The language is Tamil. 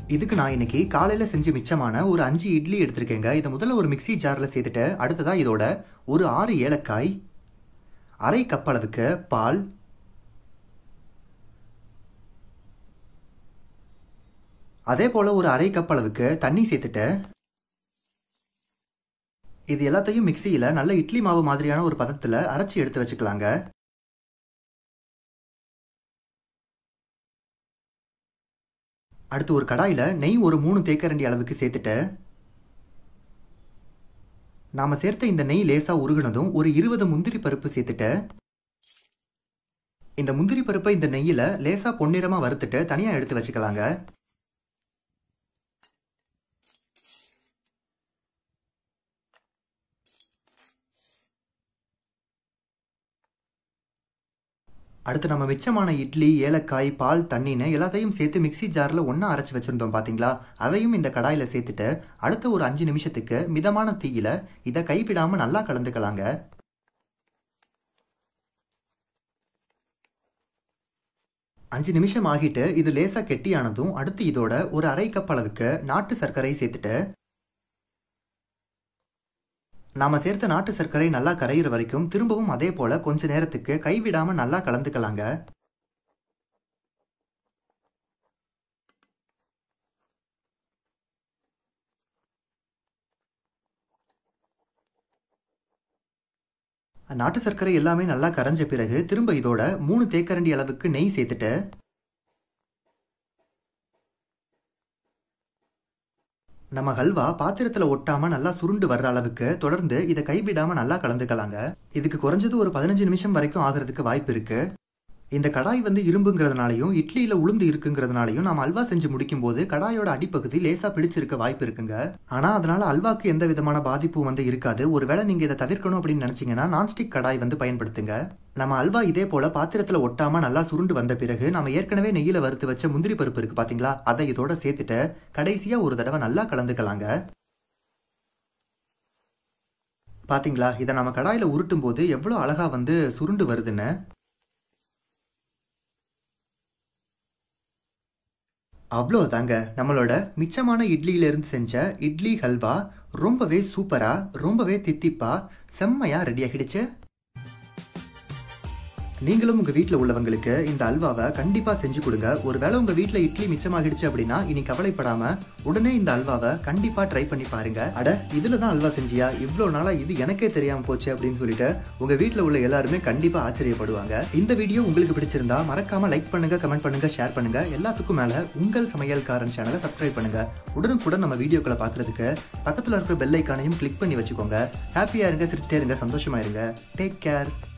இதுக்கு நான் இன்னைக்கு காலையில செஞ்சு மிச்சமான ஒரு அஞ்சு இட்லி எடுத்திருக்கேங்க இதை முதல்ல ஒரு மிக்ஸி ஜாரில் சேர்த்துட்டு அடுத்ததா இதோட ஒரு ஆறு ஏலக்காய் அரை கப் அளவுக்கு பால் அதே போல ஒரு அரை கப் அளவுக்கு தண்ணி சேர்த்துட்டு இது எல்லாத்தையும் மிக்சியில் நல்ல இட்லி மாவு மாதிரியான ஒரு பதத்தில் அரைச்சி எடுத்து வச்சுக்கலாங்க அடுத்து ஒரு கடாயில் நெய் ஒரு மூணு தேக்கரண்டி அளவுக்கு சேர்த்துட்டு நாம் சேர்த்த இந்த நெய் லேசாக உருகுனதும் ஒரு இருபது முந்திரி பருப்பு சேர்த்துட்டு இந்த முந்திரி பருப்பை இந்த நெய்யில் லேசாக பொன்னிறமாக வறுத்துட்டு தனியாக எடுத்து வச்சுக்கலாங்க அடுத்து நம்ம மிச்சமான இட்லி ஏலக்காய் பால் தண்ணின்னு எல்லாத்தையும் சேர்த்து மிக்சி ஜாரில் ஒன்றா அரைச்சி வச்சுருந்தோம் பார்த்தீங்களா அதையும் இந்த கடாயில் சேர்த்துட்டு அடுத்த ஒரு அஞ்சு நிமிஷத்துக்கு மிதமான தீயில இதை கைவிடாமல் நல்லா கலந்துக்கலாங்க அஞ்சு நிமிஷம் ஆகிட்டு இது லேசாக கெட்டியானதும் அடுத்து இதோட ஒரு அரை கப் அளவுக்கு நாட்டு சர்க்கரை சேர்த்துட்டு நாம சேர்த்த நாட்டு சர்க்கரை நல்லா கரையிற வரைக்கும் திரும்பவும் அதே போல கொஞ்ச நேரத்துக்கு கைவிடாம நல்லா கலந்துக்கலாங்க நாட்டு சர்க்கரை எல்லாமே நல்லா கரைஞ்ச பிறகு திரும்ப இதோட மூணு தேக்கரண்டி அளவுக்கு நெய் சேர்த்துட்டு நம்ம ஹல்வா பாத்திரத்தில் ஒட்டாம நல்லா சுருண்டு வர்ற அளவுக்கு தொடர்ந்து இதை கைவிடாம நல்லா கலந்துக்கலாங்க இதுக்கு குறைஞ்சது ஒரு பதினஞ்சு நிமிஷம் வரைக்கும் ஆகிறதுக்கு வாய்ப்பு இருக்கு இந்த கடாய் வந்து இரும்புங்கிறதுனாலையும் இட்லியில உளுந்து இருக்குங்கிறதுனாலையும் நம்ம அல்வா செஞ்சு முடிக்கும் போது கடாயோட அடிப்பகுதி லேசா பிடிச்சிருக்க வாய்ப்பு இருக்குங்க ஆனா அதனால அல்வாக்கு எந்த விதமான பாதிப்பும் வந்து இருக்காது ஒருவேளை நீங்க இதை தவிர்க்கணும் அப்படின்னு நினைச்சீங்கன்னா நான்ஸ்டிக் கடாய் வந்து பயன்படுத்துங்க நம்ம அல்வா இதே போல பாத்திரத்துல ஒட்டாம நல்லா சுருண்டு வந்த பிறகு நம்ம ஏற்கனவே நெய்யில வறுத்து வச்ச முந்திரி பருப்பு இருக்கு பாத்தீங்களா அதை இதோட சேர்த்துட்டு கடைசியா ஒரு தடவை நல்லா கலந்துக்கலாங்க பாத்தீங்களா இதை நம்ம கடாயில உருட்டும் போது எவ்வளவு அழகா வந்து சுருண்டு வருதுன்னு அவ்வளோதாங்க நம்மளோட மிச்சமான இட்லியிலேருந்து செஞ்ச இட்லி ஹல்வா ரொம்பவே சூப்பராக ரொம்பவே தித்திப்பா செம்மையாக ரெடி ஆகிடுச்சு நீங்களும் உங்கள் வீட்டில் உள்ளவங்களுக்கு இந்த அல்வாவை கண்டிப்பாக செஞ்சு கொடுங்க ஒருவேளை உங்கள் வீட்டில் இட்லி மிச்சமாகிடுச்சு அப்படின்னா இனி கவலைப்படாமல் உடனே இந்த அல்வாவை கண்டிப்பாக ட்ரை பண்ணி பாருங்க அட இதில் தான் அல்வா செஞ்சியா இவ்வளோ நாளாக இது எனக்கே தெரியாமல் போச்சு அப்படின்னு சொல்லிட்டு உங்கள் வீட்டில் உள்ள எல்லாருமே கண்டிப்பாக ஆச்சரியப்படுவாங்க இந்த வீடியோ உங்களுக்கு பிடிச்சிருந்தா மறக்காம லைக் பண்ணுங்க கமெண்ட் பண்ணுங்க ஷேர் பண்ணுங்க எல்லாத்துக்கும் மேலே உங்கள் சமையல்காரன் சேனலை சப்ஸ்கிரைப் பண்ணுங்க உடனுக்குடன் நம்ம வீடியோக்களை பார்க்கறதுக்கு பக்கத்தில் இருக்கிற பெல் ஐக்கானையும் கிளிக் பண்ணி வச்சுக்கோங்க ஹாப்பியாக இருங்க சிரிச்சிட்டே இருங்க சந்தோஷமா இருங்க டேக் கேர்